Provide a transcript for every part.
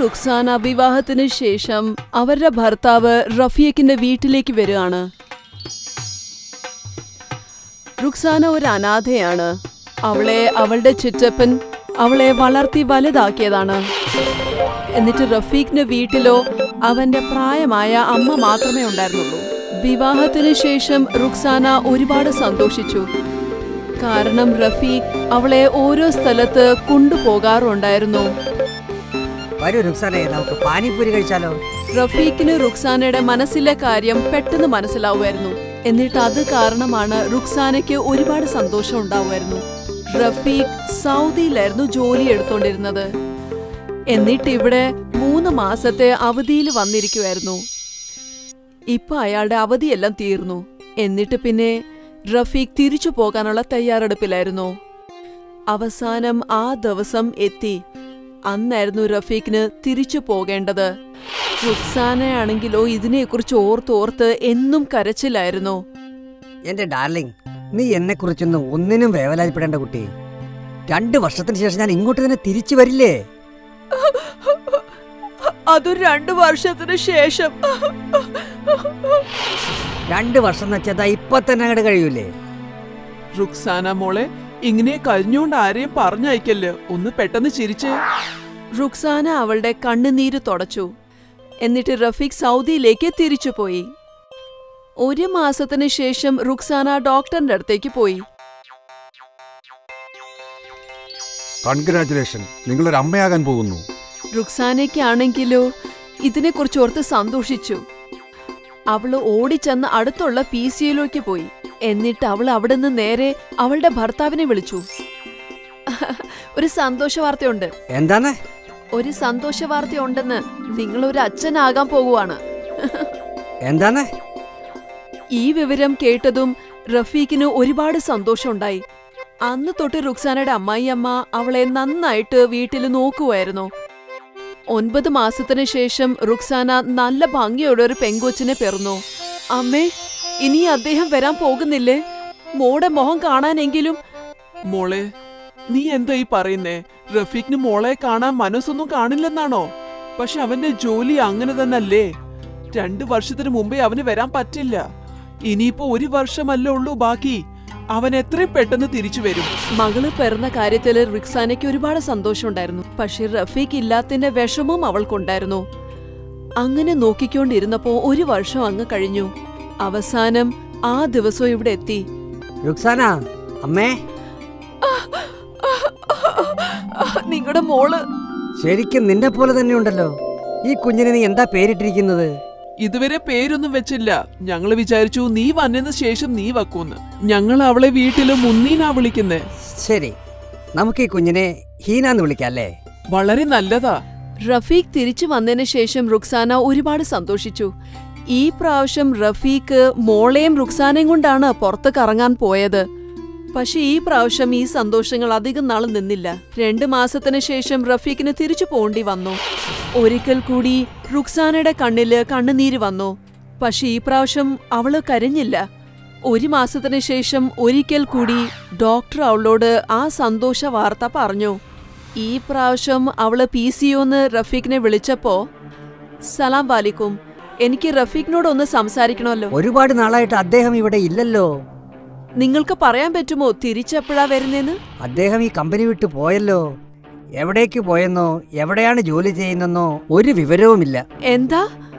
റുക്സാന വിവാഹത്തിന് ശേഷം അവരുടെ ഭർത്താവ് റഫീഖിന്റെ വീട്ടിലേക്ക് വരികയാണ് റുക്സാന ഒരു അനാഥയാണ് അവളെ അവളുടെ ചിറ്റപ്പൻ അവളെ വളർത്തി വലുതാക്കിയതാണ് എന്നിട്ട് റഫീഖിന്റെ വീട്ടിലോ അവന്റെ പ്രായമായ അമ്മ മാത്രമേ ഉണ്ടായിരുന്നുള്ളൂ വിവാഹത്തിന് ശേഷം റുക്സാന ഒരുപാട് സന്തോഷിച്ചു കാരണം റഫീഖ് അവളെ ഓരോ സ്ഥലത്ത് കൊണ്ടുപോകാറുണ്ടായിരുന്നു വരൂ രുക്സാനെ നമുക്ക് പാനിപ്പൂരി കഴിച്ചാലോ റഫീഖിന് റുക്സാനയുടെ മനസ്സിലെ കാര്യം പെട്ടെന്ന് മനസ്സിലാവുമായിരുന്നു എന്നിട്ട് അത് കാരണമാണ് റുക്സാനയ്ക്ക് ഒരുപാട് സന്തോഷം ഉണ്ടാവുമായിരുന്നു റഫീഖ് സൗദിയിലായിരുന്നു ജോലി എടുത്തോണ്ടിരുന്നത് എന്നിട്ട് ഇവിടെ മൂന്ന് മാസത്തെ അവധിയിൽ വന്നിരിക്കുമായിരുന്നു ഇപ്പൊ അയാളുടെ അവധിയെല്ലാം തീർന്നു എന്നിട്ട് പിന്നെ റഫീഖ് തിരിച്ചു പോകാനുള്ള തയ്യാറെടുപ്പിലായിരുന്നു അവസാനം ആ ദിവസം എത്തി അന്നായിരുന്നു റഫീഖിന് തിരിച്ചു പോകേണ്ടത് റുക്സാനയാണെങ്കിലോ ഇതിനെക്കുറിച്ച് ഓർത്തോർത്ത് എന്നും കരച്ചിലായിരുന്നു എന്റെ ഡാർലിംഗ് നീ എന്നെ കുറിച്ചൊന്നും ഒന്നിനും വേവലാതിപ്പെടേണ്ട കുട്ടി രണ്ട് വർഷത്തിന് ശേഷം ഞാൻ ഇങ്ങോട്ട് തന്നെ തിരിച്ചു വരില്ലേ അതു രണ്ടു വർഷത്തിന് ശേഷം രണ്ട് വർഷം എന്ന് വെച്ചാൽ ഇപ്പൊ തന്നെ അങ്ങോട്ട് കഴിയൂലേ റുക്സാന മോളെ ഇങ്ങനെ കഴിഞ്ഞോണ്ട് ആരെയും പറഞ്ഞയക്കല്ല് ഒന്ന് പെട്ടെന്ന് ചിരിച്ചേ റുക്സാന അവളുടെ കണ്ണുനീര് തുടച്ചു എന്നിട്ട് റഫീഖ് സൗദിയിലേക്ക് തിരിച്ചുപോയി ഒരു മാസത്തിന് ശേഷം റുക്സാന ഡോക്ടറിന്റെ അടുത്തേക്ക് പോയി കൺഗ്രാറ്റുലേഷൻ നിങ്ങളൊരു അമ്മയാകാൻ പോകുന്നു റുക്സാനയ്ക്കാണെങ്കിലോ ഇതിനെക്കുറിച്ച് ഓർത്ത് സന്തോഷിച്ചു അവള് ഓടിച്ചെന്ന് അടുത്തുള്ള പി സിയിലേക്ക് പോയി എന്നിട്ട് അവൾ അവിടെ നിന്ന് നേരെ അവളുടെ ഭർത്താവിനെ വിളിച്ചു ഒരു സന്തോഷ വാർത്തയുണ്ട് എന്താണ് ഒരു സന്തോഷ വാർത്തയുണ്ടെന്ന് നിങ്ങൾ ഒരു അച്ഛനാകാൻ പോകുവാണ് എന്താണ് ഈ വിവരം കേട്ടതും റഫീഖിന് ഒരുപാട് സന്തോഷമുണ്ടായി അന്ന് തൊട്ട് റുക്സാനയുടെ അമ്മായിയമ്മ അവളെ നന്നായിട്ട് വീട്ടിൽ നോക്കുമായിരുന്നു ഒൻപത് മാസത്തിന് ശേഷം റുക്സാന നല്ല ഭംഗിയോടെ ഒരു പെങ്കൊച്ചിനെ പിറന്നു അമ്മേ ഇനി അദ്ദേഹം വരാൻ പോകുന്നില്ലേ മോടെ മുഖം കാണാനെങ്കിലും മോളെ നീ എന്താ ഈ പറയുന്നേ റഫീഖിന് മോളെ കാണാൻ മനസ്സൊന്നും കാണില്ലെന്നാണോ പക്ഷെ അവന്റെ ജോലി അങ്ങനെ തന്നല്ലേ രണ്ടു വർഷത്തിന് മുമ്പേ അവന് വരാൻ പറ്റില്ല ഇനിയിപ്പോ ഒരു വർഷമല്ലേ ഉള്ളൂ ബാക്കി അവൻ എത്രയും പെട്ടെന്ന് തിരിച്ചു വരും മകള് പിറന്ന കാര്യത്തില് റിക്സാനയ്ക്ക് ഒരുപാട് സന്തോഷമുണ്ടായിരുന്നു പക്ഷെ റഫീഖ് ഇല്ലാത്തിന്റെ വിഷമവും അവൾക്കുണ്ടായിരുന്നു അങ്ങനെ നോക്കിക്കൊണ്ടിരുന്നപ്പോ ഒരു വർഷം അങ്ങ് കഴിഞ്ഞു അവസാനം ആ ദിവസം ഇവിടെ എത്തി രുക്സാന അമ്മേ നിങ്ങളുടെ മോള് ശരിക്കും നിന്നെ പോലെ തന്നെ ഉണ്ടല്ലോ ഈ കുഞ്ഞിനെ നീ എന്താ പേരിട്ടിരിക്കുന്നത് ഇതുവരെ പേരൊന്നും വെച്ചില്ല ഞങ്ങൾ വിചാരിച്ചു നീ വന്നതിന് ശേഷം നീ വെക്കൂന്ന് ഞങ്ങൾ അവളെ വീട്ടില് മുന്നീനാ വിളിക്കുന്നേ ശരി നമുക്ക് ഈ കുഞ്ഞിനെ ഹീന എന്ന് വിളിക്കാം അല്ലേ വളരെ നല്ലതാ റഫീഖ് തിരിച്ചു വന്നതിന് ശേഷം റുക്സാന ഒരുപാട് സന്തോഷിച്ചു ഈ പ്രാവശ്യം റഫീഖ് മോളെയും റുക്സാനയും കൊണ്ടാണ് പുറത്ത് കറങ്ങാൻ പോയത് പക്ഷെ ഈ പ്രാവശ്യം ഈ സന്തോഷങ്ങൾ അധികം നാൾ നിന്നില്ല രണ്ട് മാസത്തിന് ശേഷം റഫീഖിന് തിരിച്ചു പോണ്ടി വന്നു ഒരിക്കൽ കൂടി റുക്സാനയുടെ കണ്ണില് കണ്ണുനീര് വന്നു പക്ഷെ ഈ പ്രാവശ്യം അവള് കരഞ്ഞില്ല ഒരു മാസത്തിന് ശേഷം ഒരിക്കൽ കൂടി ഡോക്ടർ അവളോട് ആ സന്തോഷ വാർത്ത പറഞ്ഞു ഈ പ്രാവശ്യം അവള് പി സിഒന്ന് റഫീഖിനെ വിളിച്ചപ്പോ സലാം വാലിക്കും എനിക്ക് റഫീഖിനോട് ഒന്ന് സംസാരിക്കണമല്ലോ ഒരുപാട് നാളായിട്ട് അദ്ദേഹം ഇവിടെ ഇല്ലല്ലോ നിങ്ങൾക്ക് പറയാൻ പറ്റുമോ തിരിച്ചെപ്പോഴാ വരുന്നേന്ന് അദ്ദേഹം ഈ കമ്പനി വിട്ട് പോയല്ലോ എവിടേക്ക് പോയെന്നോ എവിടെയാണ് ജോലി ചെയ്യുന്നെന്നോ ഒരു വിവരവുമില്ല എന്താ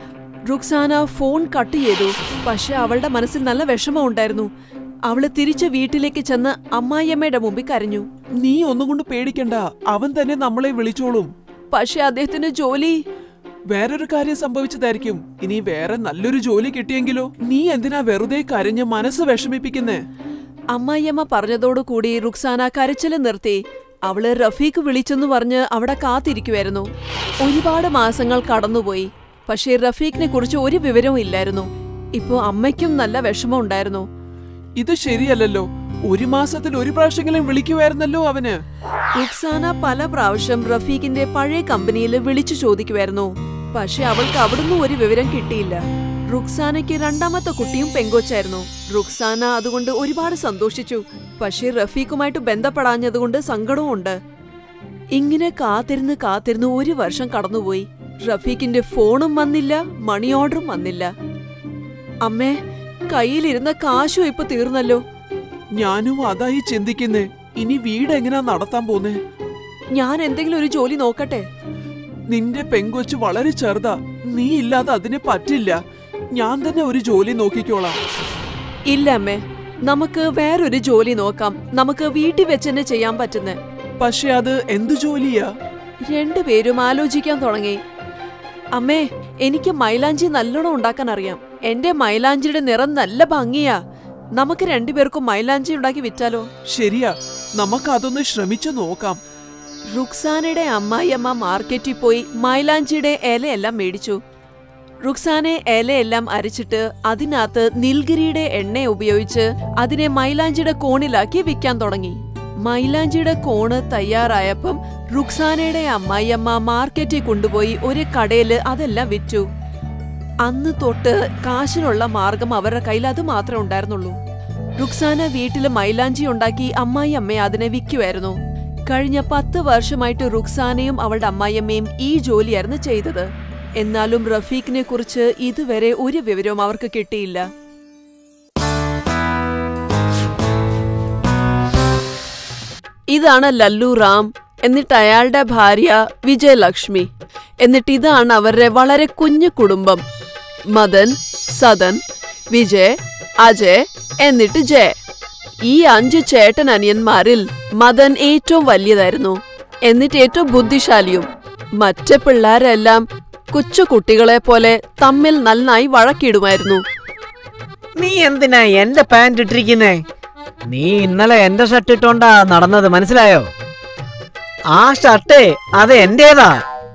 റുക്സാന ഫോൺ കട്ട് ചെയ്തു പക്ഷെ അവളുടെ മനസ്സിൽ നല്ല വിഷമം ഉണ്ടായിരുന്നു അവള് തിരിച്ച് വീട്ടിലേക്ക് ചെന്ന് അമ്മായിയമ്മയുടെ മുമ്പിൽ കരഞ്ഞു നീ ഒന്നും കൊണ്ട് പേടിക്കണ്ട അവൻ തന്നെ നമ്മളെ വിളിച്ചോളും പക്ഷെ അദ്ദേഹത്തിന് ജോലി വേറൊരു കാര്യം സംഭവിച്ചതായിരിക്കും ഇനി വേറെ നല്ലൊരു ജോലി കിട്ടിയെങ്കിലോ നീ എന്തിനാ വെറുതെ കരഞ്ഞ് മനസ്സ് വിഷമിപ്പിക്കുന്നേ അമ്മായിയമ്മ പറഞ്ഞതോടുകൂടി റുക്സാന കരച്ചില് നിർത്തി അവള് റഫീഖ് വിളിച്ചെന്ന് പറഞ്ഞ് അവിടെ കാത്തിരിക്കുമായിരുന്നു ഒരുപാട് മാസങ്ങൾ കടന്നുപോയി പക്ഷേ റഫീഖിനെ കുറിച്ച് ഒരു വിവരവും ഇല്ലായിരുന്നു ഇപ്പോ അമ്മയ്ക്കും നല്ല വിഷമം ഉണ്ടായിരുന്നു ഇത് ശരിയല്ലല്ലോ ഒരു മാസത്തിൽ ഒരു പ്രാവശ്യമെങ്കിലും വിളിക്കുമായിരുന്നല്ലോ അവന് റുക്സാന പല പ്രാവശ്യം റഫീഖിന്റെ പഴയ കമ്പനിയിൽ വിളിച്ചു ചോദിക്കുമായിരുന്നു പക്ഷെ അവൾക്ക് അവിടുന്ന് ഒരു വിവരം കിട്ടിയില്ല റുക്സാനയ്ക്ക് രണ്ടാമത്തെ കുട്ടിയും പെങ്കൊച്ചായിരുന്നു റുക്സാന അതുകൊണ്ട് ഒരുപാട് സന്തോഷിച്ചു പക്ഷേ റഫീഖുമായിട്ട് ബന്ധപ്പെടാഞ്ഞതുകൊണ്ട് സങ്കടവും ഉണ്ട് ഇങ്ങനെ കാത്തിരുന്ന് കാത്തിരുന്ന് ഒരു വർഷം കടന്നുപോയി റഫീഖിന്റെ ഫോണും വന്നില്ല മണി ഓർഡറും വന്നില്ല അമ്മേ കയ്യിലിരുന്ന കാശും ഇപ്പൊ തീർന്നല്ലോ ഞാനും അതായി ചിന്തിക്കുന്നേ ഇനി വീട് എങ്ങനെയാ നടത്താൻ പോന്നേ ഞാൻ എന്തെങ്കിലും ഒരു ജോലി നോക്കട്ടെ നിന്റെ പെങ്കൊച്ച് വളരെ ചെറുതാ നീ ഇല്ലാതെ അതിന് പറ്റില്ല ഞാൻ തന്നെ ഒരു ജോലി നോക്കിക്കോളാം ഇല്ല അമ്മേ നമുക്ക് വേറൊരു ജോലി നോക്കാം നമുക്ക് വീട്ടിൽ വെച്ച് തന്നെ ചെയ്യാൻ പറ്റുന്നേ പക്ഷെ അത് എന്ത് ജോലിയാ രണ്ടുപേരും ആലോചിക്കാൻ തുടങ്ങി അമ്മേ എനിക്ക് മൈലാഞ്ചി നല്ലോണം ഉണ്ടാക്കാൻ അറിയാം എന്റെ മൈലാഞ്ചിയുടെ നിറം നല്ല ഭംഗിയാ നമുക്ക് രണ്ടുപേർക്കും മൈലാഞ്ചി ഉണ്ടാക്കി വിറ്റാലോ ശരിയാ നമുക്ക് അതൊന്ന് ശ്രമിച്ചു നോക്കാം റുക്സാനയുടെ അമ്മായിയമ്മ മാർക്കറ്റിൽ പോയി മൈലാഞ്ചിയുടെ ഇലയെല്ലാം മേടിച്ചു റുക്സാനെ ഇലയെല്ലാം അരിച്ചിട്ട് അതിനകത്ത് നിൽഗിരിയുടെ എണ്ണ ഉപയോഗിച്ച് അതിനെ മൈലാഞ്ചിയുടെ കോണിലാക്കി വിൽക്കാൻ തുടങ്ങി മൈലാഞ്ചിയുടെ കോണ് തയ്യാറായപ്പം റുക്സാനയുടെ അമ്മായിയമ്മ മാർക്കറ്റിൽ കൊണ്ടുപോയി ഒരു കടയില് അതെല്ലാം വിറ്റു അന്ന് തൊട്ട് കാശിനുള്ള മാർഗം അവരുടെ കയ്യിൽ അത് മാത്രമേ ഉണ്ടായിരുന്നുള്ളൂ റുക്സാന വീട്ടില് മൈലാഞ്ചി ഉണ്ടാക്കി അമ്മായി അമ്മയെ അതിനെ വിൽക്കുമായിരുന്നു കഴിഞ്ഞ പത്ത് വർഷമായിട്ട് റുക്സാനയും അവളുടെ അമ്മായിയമ്മയും ഈ ജോലിയായിരുന്നു ചെയ്തത് എന്നാലും റഫീഖിനെ കുറിച്ച് ഇതുവരെ ഒരു വിവരവും അവർക്ക് കിട്ടിയില്ല ഇതാണ് ലല്ലു റാം എന്നിട്ട് അയാളുടെ ഭാര്യ വിജയലക്ഷ്മി എന്നിട്ട് ഇതാണ് അവരുടെ വളരെ കുഞ്ഞു കുടുംബം മദൻ സദൻ വിജയ് അജയ് എന്നിട്ട് ജയ് ഈ അഞ്ച് ചേട്ടൻ അനിയന്മാരിൽ മദൻ ഏറ്റവും വലിയതായിരുന്നു എന്നിട്ട് ഏറ്റവും ബുദ്ധിശാലിയും മറ്റ് പിള്ളേരെല്ലാം കൊച്ചു കുട്ടികളെ പോലെ തമ്മിൽ നന്നായി വഴക്കിടുമായിരുന്നു നീ എന്തിനാ എന്റെ പാന്റ് ഇട്ടിരിക്കുന്നേ നീ ഇന്നലെ എന്റെ ഷർട്ട് ഇട്ടോണ്ടാ നടന്നത് മനസ്സിലായോ ആ ഷർട്ട് അത് എന്റേതാ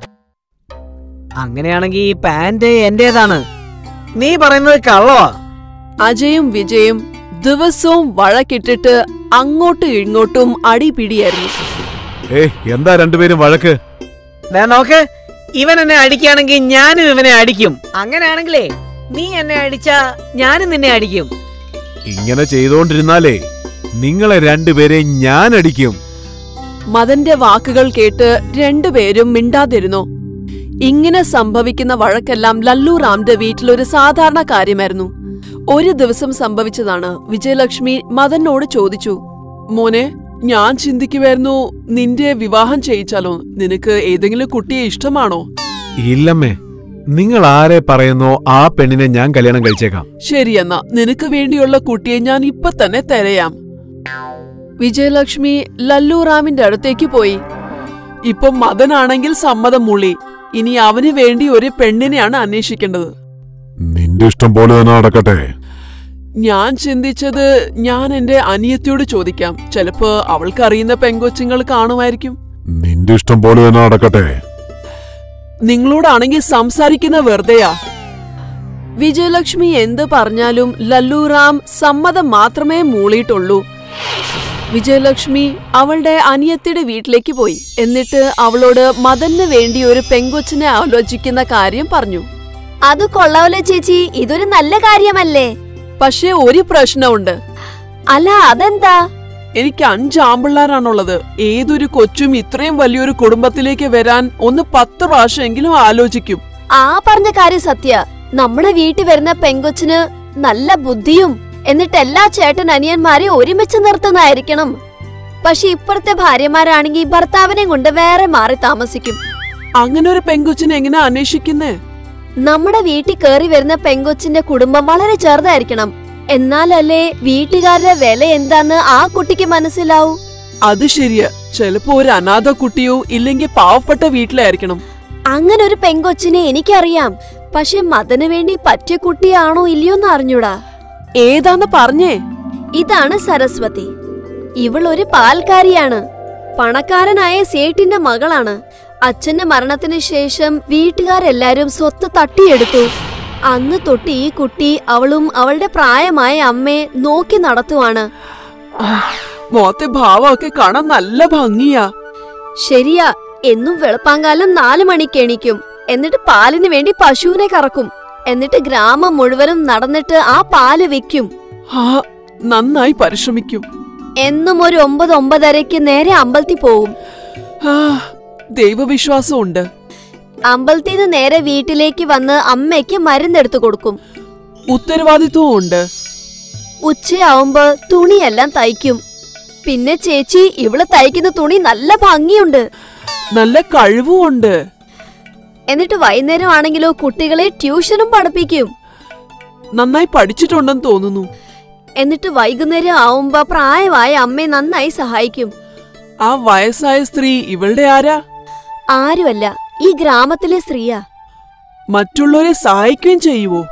അങ്ങനെയാണെങ്കി ഈ പാന്റ് എന്റേതാണ് നീ പറയുന്നത് കള്ളവാ അജയും വിജയും ദിവസവും വഴക്കിട്ടിട്ട് അങ്ങോട്ടും ഇങ്ങോട്ടും അടിപിടിയായിരുന്നു ഏ എന്താ രണ്ടുപേരും വഴക്ക് ദേ നോക്ക് ഇവൻ എന്നെ അടിക്കുകയാണെങ്കിൽ ഞാനും ഇവനെ അടിക്കും അങ്ങനെയാണെങ്കിലേ നീ എന്നെ അടിച്ചാ ഞാനും നിന്നെ അടിക്കും ഇങ്ങനെ ചെയ്തോണ്ടിരുന്നാലേ നിങ്ങളെ രണ്ടുപേരെ ഞാൻ അടിക്കും മദന്റെ വാക്കുകൾ കേട്ട് രണ്ടുപേരും മിണ്ടാതിരുന്നു ഇങ്ങനെ സംഭവിക്കുന്ന വഴക്കെല്ലാം ലല്ലു റാമിന്റെ വീട്ടിലൊരു സാധാരണ കാര്യമായിരുന്നു ഒരു ദിവസം സംഭവിച്ചതാണ് വിജയലക്ഷ്മി മദനോട് ചോദിച്ചു മോനെ ഞാൻ ചിന്തിക്കുമായിരുന്നു നിന്റെ വിവാഹം ചെയ്യിച്ചാലോ നിനക്ക് ഏതെങ്കിലും കുട്ടിയെ ഇഷ്ടമാണോ ഇല്ലമ്മേ നിങ്ങൾ ആരെ പറയുന്നോ ആ പെണ്ണിനെ ഞാൻ കല്യാണം കഴിച്ചേക്കാം ശരിയെന്നാ നിനക്ക് വേണ്ടിയുള്ള കുട്ടിയെ ഞാൻ ഇപ്പൊ തന്നെ തിരയാം വിജയലക്ഷ്മി ലല്ലു റാമിന്റെ അടുത്തേക്ക് പോയി ഇപ്പൊ മദനാണെങ്കിൽ സമ്മതം മുള്ളി ഇനി അവന് വേണ്ടി ഒരു പെണ്ണിനെയാണ് അന്വേഷിക്കേണ്ടത് നിന്റെ ഇഷ്ടം പോലെ തന്നെ നടക്കട്ടെ ഞാൻ ചിന്തിച്ചത് ഞാൻ എന്റെ അനിയത്തിയോട് ചോദിക്കാം ചിലപ്പോ അവൾക്ക് അറിയുന്ന പെങ്കൊച്ചുങ്ങൾ കാണുമായിരിക്കും നിന്റെ ഇഷ്ടം പോലെ തന്നെ നടക്കട്ടെ നിങ്ങളോടാണെങ്കിൽ സംസാരിക്കുന്ന വെറുതെയാ വിജയലക്ഷ്മി എന്ത് പറഞ്ഞാലും ലല്ലു റാം സമ്മതം മാത്രമേ മൂളിയിട്ടുള്ളൂ വിജയലക്ഷ്മി അവളുടെ അനിയത്തിയുടെ വീട്ടിലേക്ക് പോയി എന്നിട്ട് അവളോട് മദന് വേണ്ടി ഒരു പെങ്കൊച്ചിനെ ആലോചിക്കുന്ന കാര്യം പറഞ്ഞു അത് കൊള്ളാവല്ലോ ചേച്ചി ഇതൊരു നല്ല കാര്യമല്ലേ പക്ഷേ ഒരു പ്രശ്നമുണ്ട് അല്ല അതെന്താ എനിക്ക് അഞ്ച് ആമ്പിള്ളാരാണുള്ളത് ഏതൊരു കൊച്ചും ഇത്രയും വലിയൊരു കുടുംബത്തിലേക്ക് വരാൻ ഒന്ന് പത്ത് പ്രാവശ്യമെങ്കിലും ആലോചിക്കും ആ പറഞ്ഞ കാര്യം സത്യ നമ്മുടെ വീട്ടിൽ വരുന്ന പെങ്കൊച്ചിന് നല്ല ബുദ്ധിയും എന്നിട്ട് എല്ലാ ചേട്ടൻ അനിയന്മാരെ ഒരുമിച്ച് നിർത്തുന്നതായിരിക്കണം പക്ഷെ ഇപ്പോഴത്തെ ഭാര്യമാരാണെങ്കിൽ ഭർത്താവിനെ കൊണ്ട് വേറെ മാറി താമസിക്കും അങ്ങനെ ഒരു പെങ്കൊച്ചിനെ എങ്ങനെ അന്വേഷിക്കുന്നേ നമ്മുടെ വീട്ടിൽ കയറി വരുന്ന പെങ്കൊച്ചിന്റെ കുടുംബം വളരെ ചെറുതായിരിക്കണം എന്നാലല്ലേ വീട്ടുകാരുടെ വില എന്താന്ന് ആ കുട്ടിക്ക് മനസ്സിലാവൂ അത് ശരിയാ ചിലപ്പോ ഒരു അനാഥ കുട്ടിയോ ഇല്ലെങ്കിൽ പാവപ്പെട്ട വീട്ടിലായിരിക്കണം അങ്ങനെ ഒരു പെങ്കൊച്ചിനെ എനിക്കറിയാം പക്ഷെ മദന് വേണ്ടി പറ്റിയ കുട്ടിയാണോ ഇല്ലയോന്ന് അറിഞ്ഞൂടാ ഏതാന്ന് പറഞ്ഞേ ഇതാണ് സരസ്വതി ഇവൾ ഒരു പാൽക്കാരിയാണ് പണക്കാരനായ സേട്ടിന്റെ മകളാണ് അച്ഛന്റെ മരണത്തിന് ശേഷം വീട്ടുകാരെല്ലാരും സ്വത്ത് തട്ടിയെടുത്തു അന്ന് തൊട്ട് ഈ കുട്ടി അവളും അവളുടെ പ്രായമായ അമ്മയെ നോക്കി നടത്തുവാണ് മോത്തെ ഭാവമൊക്കെ കാണാൻ നല്ല ഭംഗിയാ ശരിയാ എന്നും വെളുപ്പാങ്കാലം നാലു മണിക്ക് എണീക്കും എന്നിട്ട് പാലിന് വേണ്ടി പശുവിനെ കറക്കും എന്നിട്ട് ഗ്രാമം മുഴുവനും നടന്നിട്ട് ആ പാല് വിൽക്കും ആ നന്നായി പരിശ്രമിക്കും എന്നും ഒരു ഒമ്പത് ഒമ്പതരയ്ക്ക് നേരെ അമ്പലത്തിൽ പോവും ആ ദൈവവിശ്വാസമുണ്ട് അമ്പലത്തിൽ നിന്ന് നേരെ വീട്ടിലേക്ക് വന്ന് അമ്മയ്ക്ക് മരുന്നെടുത്തു കൊടുക്കും ഉത്തരവാദിത്വവും ഉണ്ട് ഉച്ചയാവുമ്പോ തുണിയെല്ലാം തയ്ക്കും പിന്നെ ചേച്ചി ഇവള് തയ്ക്കുന്ന തുണി നല്ല ഭംഗിയുണ്ട് നല്ല കഴിവും ഉണ്ട് എന്നിട്ട് വൈകുന്നേരം ആണെങ്കിലോ കുട്ടികളെ ട്യൂഷനും പഠിപ്പിക്കും നന്നായി പഠിച്ചിട്ടുണ്ടെന്ന് തോന്നുന്നു എന്നിട്ട് വൈകുന്നേരം ആവുമ്പോ പ്രായമായ അമ്മയെ നന്നായി സഹായിക്കും ആ വയസ്സായ സ്ത്രീ ഇവളുടെ ആരാ ആരുമല്ല ഈ ഗ്രാമത്തിലെ സ്ത്രീയാ മറ്റുള്ളവരെ സഹായിക്കുകയും ചെയ്യുവോ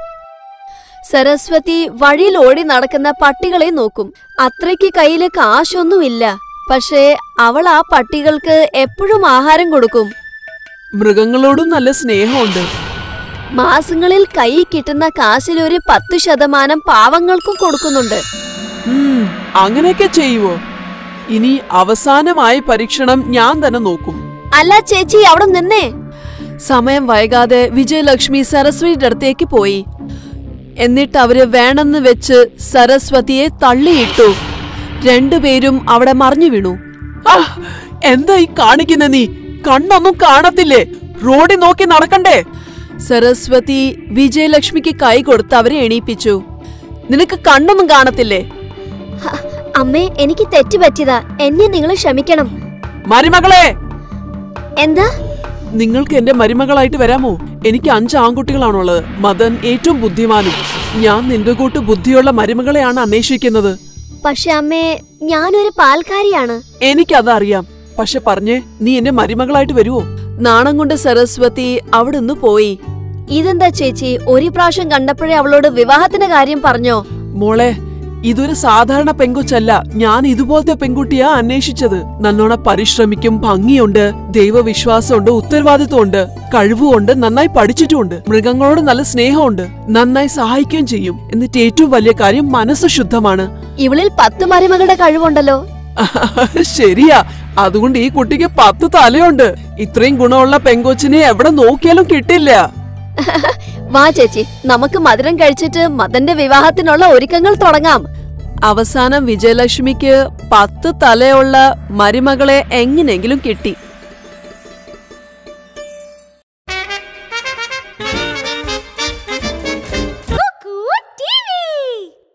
സരസ്വതി വഴിയിൽ ഓടി നടക്കുന്ന പട്ടികളെ നോക്കും അത്രയ്ക്ക് കയ്യില് കാശൊന്നുമില്ല പക്ഷേ അവൾ ആ പട്ടികൾക്ക് എപ്പോഴും ആഹാരം കൊടുക്കും മൃഗങ്ങളോടും നല്ല സ്നേഹമുണ്ട് മാസങ്ങളിൽ കൈ കിട്ടുന്ന കാശിൽ ഒരു പത്തു ശതമാനം പാവങ്ങൾക്കും കൊടുക്കുന്നുണ്ട് ഉം, അങ്ങനെയൊക്കെ ചെയ്യുവോ ഇനി അവസാനമായ പരീക്ഷണം ഞാൻ തന്നെ നോക്കും അല്ല ചേച്ചി അവിടെ നിന്നേ സമയം വൈകാതെ വിജയലക്ഷ്മി സരസ്വതിയുടെ അടുത്തേക്ക് പോയി എന്നിട്ട് അവര് വേണമെന്ന് വെച്ച് സരസ്വതിയെ തള്ളിയിട്ടു രണ്ടുപേരും അവിടെ മറിഞ്ഞു വീണു ആ, എന്താ ഈ കാണിക്കുന്ന നീ കണ്ണൊന്നും കാണത്തില്ലേ റോഡിൽ നോക്കി നടക്കണ്ടേ സരസ്വതി വിജയലക്ഷ്മിക്ക് കൈ കൊടുത്ത് അവരെ എണീപ്പിച്ചു നിനക്ക് കണ്ണൊന്നും കാണത്തില്ലേ ഹ, അമ്മേ എനിക്ക് തെറ്റ് പറ്റിയതാ എന്നെ നിങ്ങൾ ക്ഷമിക്കണം മരുമകളെ എന്താ നിങ്ങൾക്ക് എന്റെ മരുമകളായിട്ട് വരാമോ എനിക്ക് അഞ്ച് ആൺകുട്ടികളാണുള്ളത് മദൻ ഏറ്റവും ബുദ്ധിമാനും ഞാൻ നിന്റെ കൂട്ട് ബുദ്ധിയുള്ള മരുമകളെയാണ് അന്വേഷിക്കുന്നത് പക്ഷെ അമ്മേ ഞാനൊരു പാൽക്കാരിയാണ് എനിക്കതറിയാം പക്ഷെ പറഞ്ഞേ നീ എന്റെ മരുമകളായിട്ട് വരുവോ നാണം കൊണ്ട് സരസ്വതി അവിടുന്ന് പോയി ഇതെന്താ ചേച്ചി ഒരു പ്രാവശ്യം കണ്ടപ്പോഴേ അവളോട് വിവാഹത്തിന്റെ കാര്യം പറഞ്ഞോ മോളെ ഇതൊരു സാധാരണ പെങ്കൊച്ചല്ല ഞാൻ ഇതുപോലത്തെ പെൺകുട്ടിയാ അന്വേഷിച്ചത് നല്ലോണം പരിശ്രമിക്കും ഭംഗിയുണ്ട് ദൈവവിശ്വാസമുണ്ട് ഉത്തരവാദിത്വമുണ്ട് കഴിവുമുണ്ട് നന്നായി പഠിച്ചിട്ടുമുണ്ട് മൃഗങ്ങളോട് നല്ല സ്നേഹമുണ്ട് നന്നായി സഹായിക്കുകയും ചെയ്യും എന്നിട്ട് ഏറ്റവും വലിയ കാര്യം മനസ്സ് ശുദ്ധമാണ് ഇവളിൽ പത്ത് മരുമകളുടെ കഴിവുണ്ടല്ലോ ശരിയാ അതുകൊണ്ട് ഈ കുട്ടിക്ക് പത്ത് തലയുണ്ട് ഇത്രയും ഗുണമുള്ള പെങ്കൊച്ചിനെ എവിടെ നോക്കിയാലും കിട്ടില്ല വാ ചേച്ചി നമുക്ക് മധുരം കഴിച്ചിട്ട് മദന്റെ വിവാഹത്തിനുള്ള ഒരുക്കങ്ങൾ തുടങ്ങാം അവസാനം വിജയലക്ഷ്മിക്ക് പത്ത് തലയുള്ള മരുമകളെ എങ്ങനെയെങ്കിലും കിട്ടി